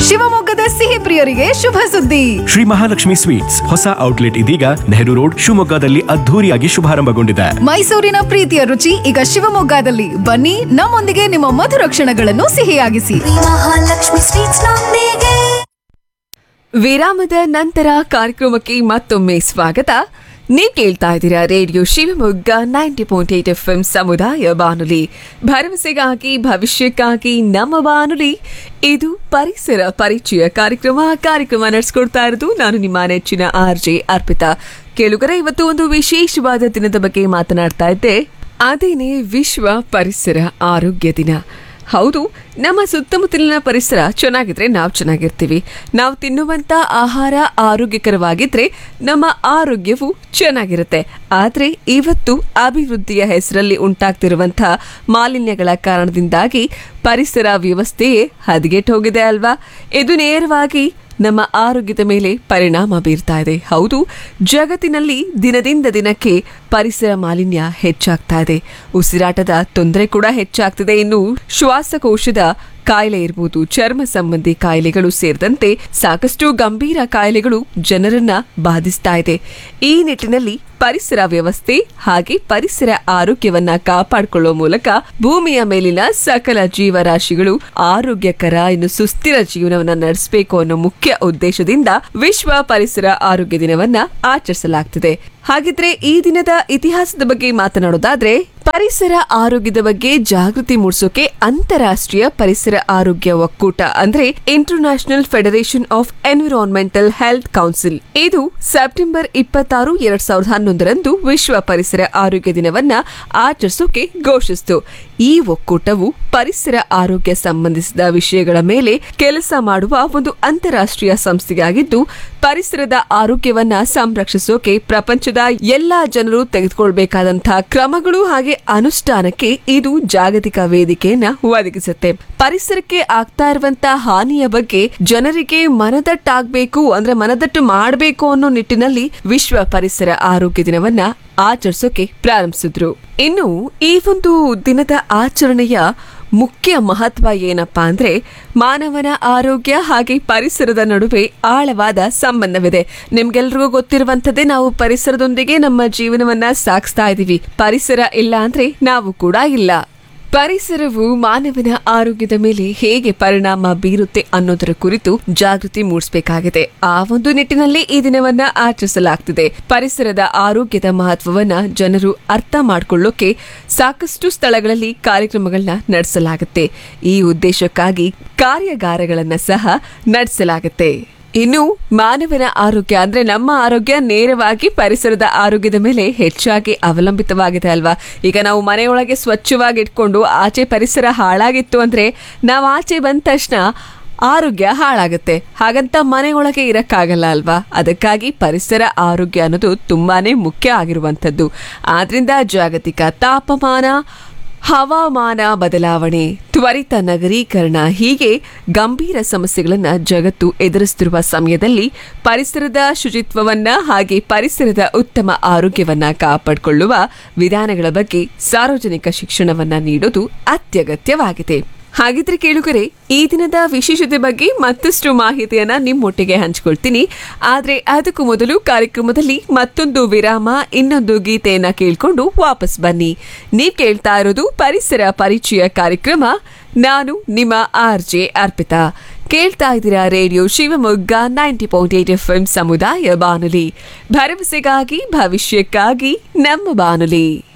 ಶಿವಮೊಗ್ಗದ ಸಿಹಿ ಪ್ರಿಯರಿಗೆ ಶುಭ ಸುದ್ದಿ ಶ್ರೀ ಮಹಾಲಕ್ಷ್ಮಿ ಸ್ವೀಟ್ಸ್ ಹೊಸ ಔಟ್ಲೆಟ್ ಇದೀಗ ನೆಹರು ರೋಡ್ ಶಿವಮೊಗ್ಗದಲ್ಲಿ ಅದ್ಧೂರಿಯಾಗಿ ಶುಭಾರಂಭಗೊಂಡಿದೆ ಮೈಸೂರಿನ ಪ್ರೀತಿಯ ರುಚಿ ಈಗ ಶಿವಮೊಗ್ಗದಲ್ಲಿ ಬನ್ನಿ ನಮ್ಮೊಂದಿಗೆ ನಿಮ್ಮ ಮಧುರ ಕ್ಷಣಗಳನ್ನು ಸಿಹಿಯಾಗಿಸಿ ಮಹಾಲಕ್ಷ್ಮಿ ಸ್ವೀಟ್ಸ್ ನೊಂದಿಗೆ ವಿರಾಮದ ನಂತರ ಕಾರ್ಯಕ್ರಮಕ್ಕೆ ಮತ್ತೊಮ್ಮೆ ಸ್ವಾಗತ ನೀವು ಕೇಳ್ತಾ ಇದ್ದೀರಾ radio Shivamogga ninety point eight F M ಸಮುದಾಯ ಬಾನುಲಿ ಭರವಸೆಗಾಗಿ ಭವಿಷ್ಯಕ್ಕಾಗಿ ನಮ್ಮ ಬಾನುಲಿ ಇದು ಪರಿಸರ ಪರಿಚಯ ಕಾರ್ಯಕ್ರಮ ಕಾರ್ಯಕ್ರಮ ನಡೆಸ್ಕೊಡ್ತಾ ಇರೋದು ನಾನು ನಿಮ್ಮ ನೆಚ್ಚಿನ ಆರ್ ಜೆ ಅರ್ಪಿತಾ ಕೇಳುಗರ ಇವತ್ತು ಒಂದು ವಿಶೇಷವಾದ ದಿನದ ಬಗ್ಗೆ ಮಾತನಾಡ್ತಾ ಇದ್ದೆ ಅದೇನೇ ವಿಶ್ವ ಪರಿಸರ ಆರೋಗ್ಯ ದಿನ ಹೌದು ನಮ್ಮ ಸುತ್ತಮುತ್ತಲಿನ ಪರಿಸರ ಚೆನ್ನಾಗಿದ್ರೆ ನಾವು ಚೆನ್ನಾಗಿರ್ತೀವಿ ನಾವು ತಿನ್ನುವಂತ ಆಹಾರ ಆರೋಗ್ಯಕರವಾಗಿದ್ರೆ ನಮ್ಮ ಆರೋಗ್ಯವು ಚೆನ್ನಾಗಿರುತ್ತೆ ಆದ್ರೆ ಇವತ್ತು ಅಭಿವೃದ್ಧಿಯ ಹೆಸರಲ್ಲಿ ಉಂಟಾಗ್ತಿರುವಂಥ ಮಾಲಿನ್ಯಗಳ ಕಾರಣದಿಂದಾಗಿ ಪರಿಸರ ವ್ಯವಸ್ಥೆಯೇ ಹದಗೆಟ್ಟು ಹೋಗಿದೆ ಅಲ್ವಾ ಇದು ನೇರವಾಗಿ ನಮ್ಮ ಆರೋಗ್ಯದ ಮೇಲೆ ಪರಿಣಾಮ ಬೀರ್ತಾ ಇದೆ ಹೌದು ಜಗತ್ತಿನಲ್ಲಿ ದಿನದಿಂದ ದಿನಕ್ಕೆ ಪರಿಸರ ಮಾಲಿನ್ಯ ಹೆಚ್ಚಾಗ್ತಾ ಇದೆ ಉಸಿರಾಟದ ತೊಂದರೆ ಕೂಡ ಹೆಚ್ಚಾಗ್ತಿದೆ ಇನ್ನು ಶ್ವಾಸಕೋಶದ ಕಾಯಿಲೆ ಇರ್ಬೋದು ಚರ್ಮ ಸಂಬಂಧಿ ಕಾಯಿಲೆಗಳು ಸೇರಿದಂತೆ ಸಾಕಷ್ಟು ಗಂಭೀರ ಕಾಯಿಲೆಗಳು ಜನರನ್ನ ಬಾಧಿಸ್ತಾ ಇದೆ ಈ ನಿಟ್ಟಿನಲ್ಲಿ ಪರಿಸರ ವ್ಯವಸ್ಥೆ ಹಾಗೆ ಪರಿಸರ ಆರೋಗ್ಯವನ್ನ ಕಾಪಾಡಿಕೊಳ್ಳುವ ಮೂಲಕ ಭೂಮಿಯ ಮೇಲಿನ ಸಕಲ ಜೀವರಾಶಿಗಳು ಆರೋಗ್ಯಕರ ಇನ್ನು ಸುಸ್ಥಿರ ಜೀವನವನ್ನ ನಡೆಸಬೇಕು ಅನ್ನೋ ಮುಖ್ಯ ಉದ್ದೇಶದಿಂದ ವಿಶ್ವ ಪರಿಸರ ಆರೋಗ್ಯ ದಿನವನ್ನ ಆಚರಿಸಲಾಗ್ತಿದೆ ಹಾಗಿದ್ರೆ ಈ ದಿನದ ಇತಿಹಾಸದ ಬಗ್ಗೆ ಮಾತನಾಡೋದಾದ್ರೆ ಪರಿಸರ ಆರೋಗ್ಯದ ಬಗ್ಗೆ ಜಾಗೃತಿ ಮೂಡಿಸೋಕೆ ಅಂತಾರಾಷ್ಟ್ರೀಯ ಪರಿಸರ ಆರೋಗ್ಯ ಒಕ್ಕೂಟ ಅಂದ್ರೆ international federation of environmental health council ಇದು ಸೆಪ್ಟೆಂಬರ್ ಇಪ್ಪತ್ತಾರು ಎರಡ್ ಸಾವಿರದ ಹನ್ನೊಂದರಂದು ವಿಶ್ವ ಪರಿಸರ ಆರೋಗ್ಯ ದಿನವನ್ನ ಆಚರಿಸೋಕೆ ಘೋಷಿಸಿತು ಈ ಒಕ್ಕೂಟವು ಪರಿಸರ ಆರೋಗ್ಯ ಸಂಬಂಧಿಸಿದ ವಿಷಯಗಳ ಮೇಲೆ ಕೆಲಸ ಮಾಡುವ ಒಂದು ಅಂತಾರಾಷ್ಟ್ರೀಯ ಸಂಸ್ಥೆಯಾಗಿದ್ದು ಪರಿಸರದ ಆರೋಗ್ಯವನ್ನ ಸಂರಕ್ಷಿಸೋಕೆ ಪ್ರಪಂಚದ ಎಲ್ಲಾ ಜನರು ತೆಗೆದುಕೊಳ್ಬೇಕಾದಂತಹ ಕ್ರಮಗಳು ಹಾಗೆ ಅನುಷ್ಠಾನಕ್ಕೆ ಇದು ಜಾಗತಿಕ ವೇದಿಕೆಯನ್ನ ಒದಗಿಸುತ್ತೆ ಪರಿಸರಕ್ಕೆ ಆಗ್ತಾ ಇರುವಂತಹ ಹಾನಿಯ ಬಗ್ಗೆ ಜನರಿಗೆ ಮನದಟ್ಟಾಗಬೇಕು ಅಂದ್ರೆ ಮನದಟ್ಟು ಮಾಡಬೇಕು ಅನ್ನೋ ನಿಟ್ಟಿನಲ್ಲಿ ವಿಶ್ವ ಪರಿಸರ ಆರೋಗ್ಯ ದಿನವನ್ನ ಆಚರಿಸೋಕೆ ಪ್ರಾರಂಭಿಸಿದ್ರು ಇನ್ನು ಈ ಒಂದು ದಿನದ ಆಚರಣೆಯ ಮುಖ್ಯ ಮಹತ್ವ ಏನಪ್ಪಾ ಅಂದ್ರೆ ಮಾನವನ ಆರೋಗ್ಯ ಹಾಗೆ ಪರಿಸರದ ನಡುವೆ ಆಳವಾದ ಸಂಬಂಧವಿದೆ ನಿಮ್ಗೆಲ್ರಿಗೂ ಗೊತ್ತಿರುವಂತದ್ದೇ ನಾವು ಪರಿಸರದೊಂದಿಗೆ ನಮ್ಮ ಜೀವನವನ್ನ ಸಾಗಿಸ್ತಾ ಇದೀವಿ ಪರಿಸರ ಇಲ್ಲ ಅಂದ್ರೆ ನಾವು ಕೂಡ ಇಲ್ಲ ಪರಿಸರವು ಮಾನವನ ಆರೋಗ್ಯದ ಮೇಲೆ ಹೇಗೆ ಪರಿಣಾಮ ಬೀರುತ್ತೆ ಅನ್ನೋದರ ಕುರಿತು ಜಾಗೃತಿ ಮೂಡಿಸಬೇಕಾಗಿದೆ ಆ ಒಂದು ನಿಟ್ಟಿನಲ್ಲಿ ಈ ದಿನವನ್ನ ಆಚರಿಸಲಾಗ್ತಿದೆ ಪರಿಸರದ ಆರೋಗ್ಯದ ಮಹತ್ವವನ್ನ ಜನರು ಅರ್ಥ ಮಾಡಿಕೊಳ್ಳೋಕೆ ಸಾಕಷ್ಟು ಸ್ಥಳಗಳಲ್ಲಿ ಕಾರ್ಯಕ್ರಮಗಳನ್ನ ನಡೆಸಲಾಗುತ್ತೆ ಈ ಉದ್ದೇಶಕ್ಕಾಗಿ ಕಾರ್ಯಾಗಾರಗಳನ್ನ ಸಹ ನಡೆಸಲಾಗುತ್ತೆ ಇನ್ನು ಮಾನವನ ಆರೋಗ್ಯ ಅಂದ್ರೆ ನಮ್ಮ ಆರೋಗ್ಯ ನೇರವಾಗಿ ಪರಿಸರದ ಆರೋಗ್ಯದ ಮೇಲೆ ಹೆಚ್ಚಾಗಿ ಅವಲಂಬಿತವಾಗಿದೆ ಅಲ್ವಾ ಈಗ ನಾವು ಮನೆಯೊಳಗೆ ಸ್ವಚ್ಛವಾಗಿ ಇಟ್ಕೊಂಡು ಆಚೆ ಪರಿಸರ ಹಾಳಾಗಿತ್ತು ಅಂದ್ರೆ ನಾವು ಆಚೆ ಬಂದ ತಕ್ಷಣ ಆರೋಗ್ಯ ಹಾಳಾಗುತ್ತೆ ಹಾಗಂತ ಮನೆಯೊಳಗೆ ಇರಕ್ಕಾಗಲ್ಲ ಅಲ್ವಾ ಅದಕ್ಕಾಗಿ ಪರಿಸರ ಆರೋಗ್ಯ ಅನ್ನೋದು ತುಂಬಾನೇ ಮುಖ್ಯ ಆಗಿರುವಂಥದ್ದು ಆದ್ರಿಂದ ಜಾಗತಿಕ ತಾಪಮಾನ ಹವಾಮಾನ ಬದಲಾವಣೆ ತ್ವರಿತ ನಗರೀಕರಣ ಹೀಗೆ ಗಂಭೀರ ಸಮಸ್ಯೆಗಳನ್ನ ಜಗತ್ತು ಎದುರಿಸುತ್ತಿರುವ ಸಮಯದಲ್ಲಿ ಪರಿಸರದ ಶುಚಿತ್ವವನ್ನ ಹಾಗೆ ಪರಿಸರದ ಉತ್ತಮ ಆರೋಗ್ಯವನ್ನ ಕಾಪಾಡಿಕೊಳ್ಳುವ ವಿಧಾನಗಳ ಬಗ್ಗೆ ಸಾರ್ವಜನಿಕ ಶಿಕ್ಷಣವನ್ನ ನೀಡೋದು ಅತ್ಯಗತ್ಯವಾಗಿದೆ ಹಾಗಿದ್ರೆ ಕೇಳುಗರೆ ಈ ದಿನದ ವಿಶೇಷತೆ ಬಗ್ಗೆ ಮತ್ತಷ್ಟು ಮಾಹಿತಿಯನ್ನ ನಿಮ್ಮೊಟ್ಟಿಗೆ ಹಂಚ್ಕೊಳ್ತೀನಿ ಆದ್ರೆ ಅದಕ್ಕೂ ಮೊದಲು ಕಾರ್ಯಕ್ರಮದಲ್ಲಿ ಮತ್ತೊಂದು ವಿರಾಮ ಇನ್ನೊಂದು ಗೀತೆಯನ್ನ ಕೇಳ್ಕೊಂಡು ವಾಪಸ್ ಬನ್ನಿ ನೀವ್ ಕೇಳ್ತಾ ಇರೋದು ಪರಿಸರ ಪರಿಚಯ ಕಾರ್ಯಕ್ರಮ ನಾನು ನಿಮ್ಮ ಆರ್ ಜೆ ಅರ್ಪಿತಾ ಕೇಳ್ತಾ ಇದ್ದೀರಾ radio Shivamogga ninety point eight F M ಸಮುದಾಯ ಬಾನುಲಿ ಭರವಸೆಗಾಗಿ ಭವಿಷ್ಯಕ್ಕಾಗಿ ನಮ್ಮ ಬಾನುಲಿ